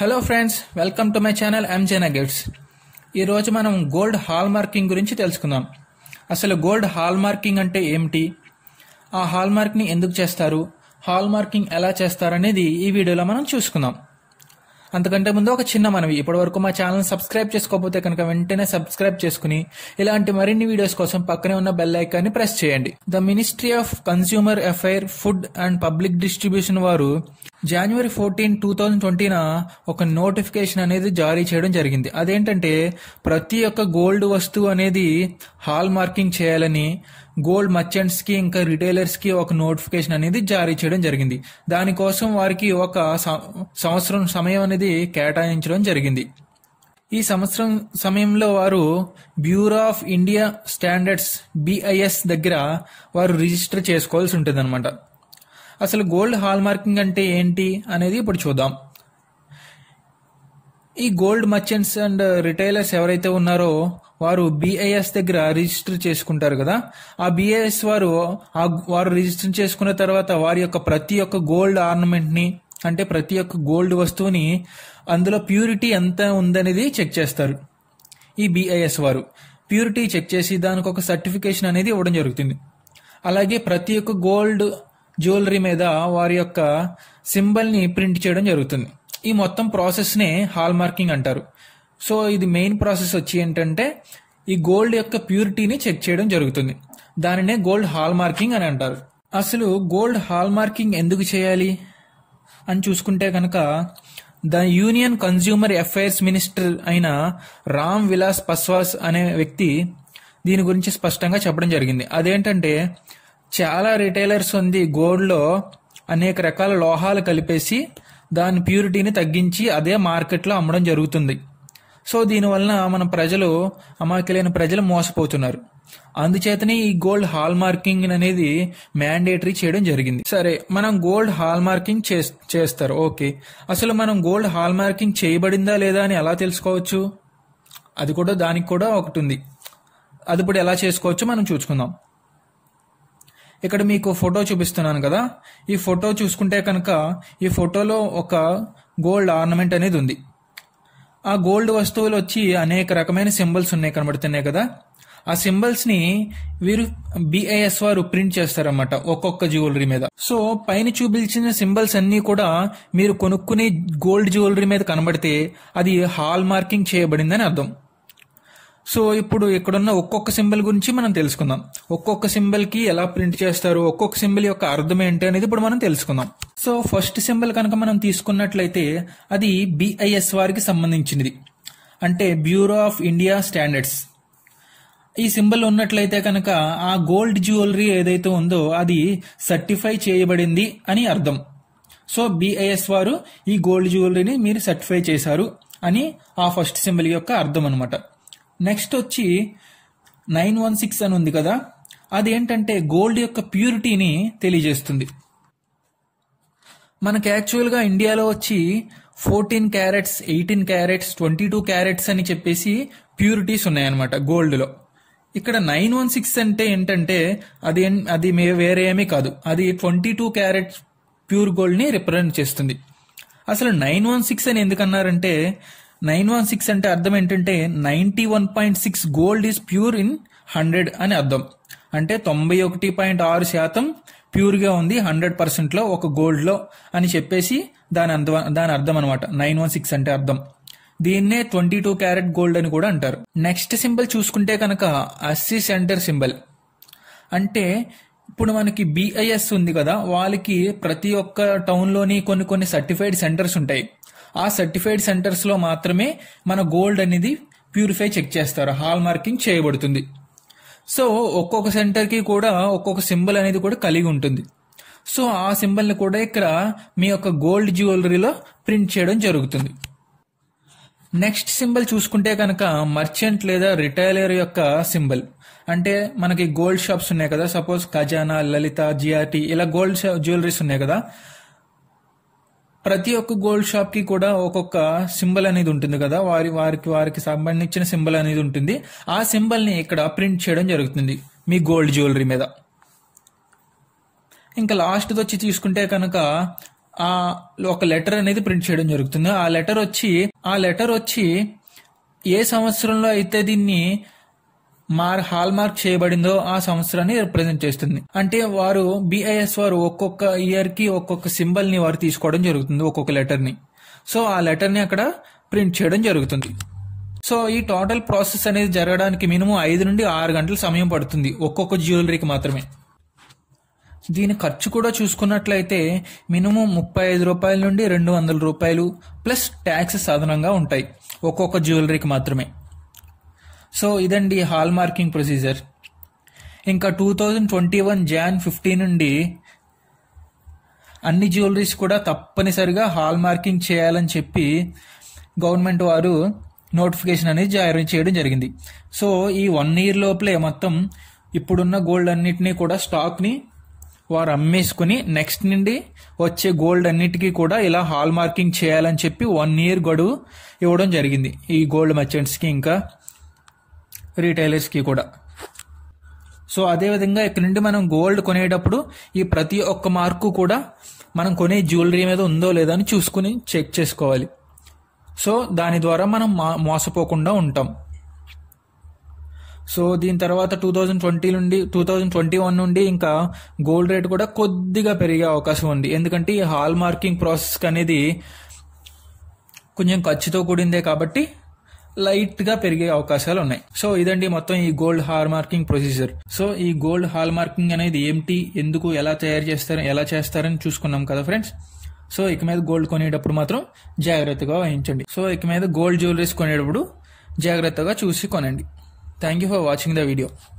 hello friends welcome to my channel ఎంజేనా gifts ఈరోజు మనం గోల్డ్ హాల్ మార్కింగ్ గురించి తెలుసుకుందాం అసలు గోల్డ్ హాల్ మార్కింగ్ అంటే ఏమిటి ఆ హాల్ మార్క్ని ఎందుకు చేస్తారు హాల్ మార్కింగ్ ఎలా చేస్తారు అనేది ఈ వీడియోలో మనం చూసుకుందాం అంతకంటే ముందు ఒక చిన్న మనవి ఇప్పటి వరకు మా ఛానల్ సబ్స్క్రైబ్ చేసుకోకపోతే కనుక వెంటనే సబ్స్క్రైబ్ చేసుకుని ఇలాంటి మరిన్ని వీడియోస్ కోసం పక్కనే ఉన్న బెల్ ఐకాన్ని ప్రెస్ చేయండి the ministry of consumer affair food and public distribution వారు జనవరి ఫోర్టీన్ టూ థౌజండ్ ట్వంటీన ఒక నోటిఫికేషన్ అనేది జారీ చేయడం జరిగింది అదేంటంటే ప్రతి ఒక్క గోల్డ్ వస్తువు అనేది హాల్ మార్కింగ్ చేయాలని గోల్డ్ మర్చెంట్స్ కి ఇంకా రిటైలర్స్ కి ఒక నోటిఫికేషన్ అనేది జారీ చేయడం జరిగింది దానికోసం వారికి ఒక సం- సంవత్సరం సమయం అనేది కేటాయించడం జరిగింది ఈ సంవత్సరం సమయంలో వారు bureau of India standards BIS దగ్గర వారు రిజిస్టర్ చేసుకోవాల్సి ఉంటుంది అసలు గోల్డ్ హాల్ మార్కింగ్ అంటే ఏంటి అనేది ఇప్పుడు చూద్దాం ఈ గోల్డ్ మర్చెంట్స్ అండ్ రిటైలర్స్ ఎవరైతే ఉన్నారో వారు బిఐఎస్ దగ్గర రిజిస్టర్ చేసుకుంటారు కదా ఆ బిఐఎస్ వారు ఆ వారు రిజిస్టర్ చేసుకున్న తర్వాత వారి యొక్క ప్రతి ఒక్క గోల్డ్ ఆర్నమెంట్ ని అంటే ప్రతి ఒక్క గోల్డ్ వస్తువుని అందులో ప్యూరిటీ ఎంత ఉందనేది చెక్ చేస్తారు ఈ బిఐఎస్ వారు ప్యూరిటీ చెక్ చేసి దానికి ఒక సర్టిఫికేషన్ అనేది ఇవ్వడం జరుగుతుంది అలాగే ప్రతి ఒక్క గోల్డ్ జ్యువెలరీ మీద వారి యొక్క సింబల్ ని ప్రింట్ చేయడం జరుగుతుంది ఈ మొత్తం ప్రాసెస్ నే హాల్ మార్కింగ్ అంటారు సో ఇది మెయిన్ ప్రాసెస్ వచ్చి ఏంటంటే ఈ గోల్డ్ యొక్క ప్యూరిటీని చెక్ చేయడం జరుగుతుంది దానినే గోల్డ్ హాల్ మార్కింగ్ అని అంటారు అసలు గోల్డ్ హాల్ మార్కింగ్ ఎందుకు చేయాలి అని చూసుకుంటే కనుక the union consumer affairs minister అయిన రామ్ విలాస్ పస్వాస్ అనే వ్యక్తి దీని గురించి స్పష్టంగా చెప్పడం జరిగింది అదేంటంటే చాలా రిటైలర్స్ ఉంది గోల్డ్లో అనేక రకాల లోహాలు కలిపేసి దాని ప్యూరిటీని తగ్గించి అదే మార్కెట్లో అమ్మడం జరుగుతుంది సో దీనివలన మన ప్రజలు అమాయకులైన ప్రజలు మోసపోతున్నారు అందుచేతనే ఈ గోల్డ్ హాల్ మార్కింగ్ అనేది మ్యాండేటరీ చేయడం జరిగింది సరే మనం గోల్డ్ హాల్ మార్కింగ్ చేస్- చేస్తారు ఓకే అసలు మనం గోల్డ్ హాల్ మార్కింగ్ చేయబడిందా లేదా అని ఎలా తెలుసుకోవచ్చు అది కూడా దానికి కూడా ఒకటి ఉంది అది ఇప్పుడు ఎలా చేసుకోవచ్చు మనం చూసుకుందాం ఇక్కడ మీకు ఫోటో చూపిస్తున్నాను కదా ఈ ఫోటో చూసుకుంటే కనుక ఈ ఫోటోలో ఒక గోల్డ్ ఆర్నమెంట్ అనేది ఉంది ఆ గోల్డ్ వస్తువులు వచ్చి అనేక రకమైన సింబల్స్ ఉన్నాయి కనబడుతున్నాయి కదా ఆ సింబల్స్ ని వీరు బిఐఎస్ వారు ప్రింట్ చేస్తారన్నమాట ఒక్కొక్క జ్యువెలరీ మీద సో పైన చూపించిన సింబల్స్ అన్ని కూడా మీరు కొనుక్కునే గోల్డ్ జ్యువెలరీ మీద కనబడితే అది హాల్ మార్కింగ్ చేయబడిందని అర్థం సో ఇప్పుడు ఇక్కడున్న ఒక్కొక్క సింబల్ గురించి మనం తెలుసుకుందాం ఒక్కొక్క సింబల్ కి ఎలా ప్రింట్ చేస్తారు ఒక్కొక్క సింబల్ యొక్క అర్థం ఏంటి అనేది ఇప్పుడు మనం తెలుసుకుందాం సో ఫస్ట్ సింబల్ కనుక మనం తీసుకున్నట్లయితే అది బిఐఎస్ వారికి సంబంధించినది అంటే బ్యూరో ఆఫ్ ఇండియా స్టాండర్డ్స్ ఈ సింబల్ ఉన్నట్లయితే కనుక ఆ గోల్డ్ జ్యువెలరీ ఏదైతే ఉందో అది సర్టిఫై చేయబడింది అని అర్థం సో బిఐఎస్ వారు ఈ గోల్డ్ జ్యువెలరీని మీరు సర్టిఫై చేశారు అని ఆ ఫస్ట్ సింబల్ యొక్క అర్థం అనమాట నెక్స్ట్ వచ్చి నైన్ వన్ సిక్స్ అని ఉంది కదా అదేంటంటే గోల్డ్ యొక్క ప్యూరిటీని తెలియజేస్తుంది మనకి యాక్చువల్గా ఇండియాలో వచ్చి fourteen carats eighteen carats twenty two carats అని చెప్పేసి ప్యూరిటీస్ ఉన్నాయన్నమాట గోల్డ్లో ఇక్కడ నైన్ వన్ సిక్స్ అంటే ఏంటంటే అది ఏం- అది మే- వేరే ఏమీ కాదు అది ట్వంటీ టూ క్యారెట్స్ ప్యూర్ గోల్డ్ని రిప్రజెంట్ చేస్తుంది అసలు నైన్ వన్ సిక్స్ అని ఎందుకన్నారంటే నైన్ వన్ సిక్స్ అంటే అర్థం ఏంటంటే ninety one point six gold is pure in hundred అని అర్థం అంటే తొంభై ఒకటి పాయింట్ ఆరు శాతం ప్యూర్ గా ఉంది హండ్రెడ్ పర్సెంట్ లో ఒక గోల్డ్ లో అని చెప్పేసి దాని అర్థం దాని అర్థం అనమాట నైన్ వన్ సిక్స్ అంటే అర్థం దీన్నే ట్వంటీ టూ క్యారెట్ గోల్డ్ అని కూడా అంటారు నెక్స్ట్ సింబల్ చూసుకుంటే కనుక అస్సీ సెంటర్ సింబల్ అంటే ఇప్పుడు మనకి బిఐఎస్ ఉంది కదా వాళ్ళకి ప్రతి ఒక్క టౌన్ లోని కొన్ని కొన్ని సర్టిఫైడ్ సెంటర్స్ ఉంటాయి ఆ సర్టిఫైడ్ సెంటర్స్ లో మాత్రమే మన గోల్డ్ అనేది ప్యూరిఫై చెక్ చేస్తారు హాల్ మార్కింగ్ చేయబడుతుంది సో ఒక్కొక్క సెంటర్ కి కూడా ఒక్కొక్క సింబల్ అనేది కూడా కలిగి ఉంటుంది సో ఆ సింబల్ ని కూడా ఇక్కడ మీ యొక్క గోల్డ్ జ్యువెలరీలో ప్రింట్ చేయడం జరుగుతుంది నెక్స్ట్ సింబల్ చూసుకుంటే కనుక మర్చెంట్ లేదా రిటైలర్ యొక్క సింబల్ అంటే మనకి గోల్డ్ షాప్స్ ఉన్నాయి కదా సపోజ్ ఖజానా లలిత జిఆర్టీ ఇలా గోల్డ్ జ్యువెలరీస్ ఉన్నాయి కదా ప్రతి ఒక్క గోల్డ్ షాప్ కి కూడా ఒక్కొక్క సింబల్ అనేది ఉంటుంది కదా వారి వారికి వారికి సంబంధించిన సింబల్ అనేది ఉంటుంది ఆ సింబల్ ని ఇక్కడ ప్రింట్ చేయడం జరుగుతుంది మీ గోల్డ్ జ్యువెలరీ మీద ఇంకా లాస్ట్ వచ్చి తీసుకుంటే కనుక ఆ ఒక లెటర్ అనేది ప్రింట్ చేయడం జరుగుతుంది ఆ లెటర్ వచ్చి ఆ లెటర్ వచ్చి ఏ సంవత్సరంలో అయితే దీన్ని మార్ హాల్ మార్క్ చేయబడిందో ఆ సంవత్సరాన్ని రిప్రజెంట్ చేస్తుంది అంటే వారు బిఐఎస్ వారు ఒక్కొక్క ఇయర్ కి ఒక్కొక్క సింబల్ ని వారు తీసుకోవడం జరుగుతుంది ఒక్కొక్క లెటర్ ని సో ఆ లెటర్ ని అక్కడ ప్రింట్ చేయడం జరుగుతుంది సో ఈ టోటల్ ప్రాసెస్ అనేది జరగడానికి మినిమం ఐదు నుండి ఆరు గంటల సమయం పడుతుంది ఒక్కొక్క జ్యువెలరీకి మాత్రమే దీని ఖర్చు కూడా చూసుకున్నట్లయితే మినిమం ముప్పై ఐదు రూపాయల నుండి రెండు వందల రూపాయలు ప్లస్ ట్యాక్సెస్ అదనంగా ఉంటాయి ఒక్కొక్క జ్యువెలరీకి మాత్రమే సో ఇదండి హాల్ మార్కింగ్ ప్రొసీజర్ ఇంకా టూ థౌజండ్ ట్వంటీ వన్ జాన్ ఫిఫ్టీ నుండి అన్ని జ్యువెలరీస్ కూడా తప్పనిసరిగా హాల్ మార్కింగ్ చేయాలని చెప్పి గవర్నమెంట్ వారు నోటిఫికేషన్ అనేది జారీ చేయడం జరిగింది సో ఈ వన్ ఇయర్ లోపలే మొత్తం ఇప్పుడున్న గోల్డ్ అన్నిటినీ కూడా స్టాక్ని వారు అమ్మేసుకుని నెక్స్ట్ నుండి వచ్చే గోల్డ్ అన్నిటికీ కూడా ఇలా హాల్ మార్కింగ్ చేయాలని చెప్పి వన్ ఇయర్ గడువు ఇవ్వడం జరిగింది ఈ గోల్డ్ మర్చెంట్స్కి ఇంకా రీటైలర్స్కి కూడా సో అదేవిధంగా ఇక్కడ నుండి మనం గోల్డ్ కొనేటప్పుడు ఈ ప్రతి ఒక్క మార్కు కూడా మనం కొనే జ్యువెలరీ మీద ఉందో లేదో అని చూసుకుని చెక్ చేసుకోవాలి సో దాని ద్వారా మనం మా- మోసపోకుండా ఉంటాం సో దీని తర్వాత టూ థౌజండ్ ట్వంటీ నుండి టూ థౌజండ్ ట్వంటీ వన్ నుండి ఇంకా గోల్డ్ రేట్ కూడా కొద్దిగా పెరిగే అవకాశం ఉంది ఎందుకంటే ఈ హాల్ మార్కింగ్ ప్రాసెస్ అనేది కొంచెం ఖర్చుతో కూడిందే కాబట్టి లైట్ గా పెరిగే అవకాశాలు ఉన్నాయి సో ఇదండి మొత్తం ఈ gold hallmarking procedure so ఈ గోల్డ్ హాల్ మార్కింగ్ అనేది ఏంటి ఎందుకు ఎలా తయారు చేస్తారు ఎలా చేస్తారని చూసుకున్నాం కదా ఫ్రెండ్స్ సో ఇక మీద గోల్డ్ కొనేటప్పుడు మాత్రం జాగ్రత్తగా వహించండి సో ఇక మీద గోల్డ్ జ్యువెలరీస్ కొనేటప్పుడు జాగ్రత్తగా చూసి కొనండి thank you for watching the video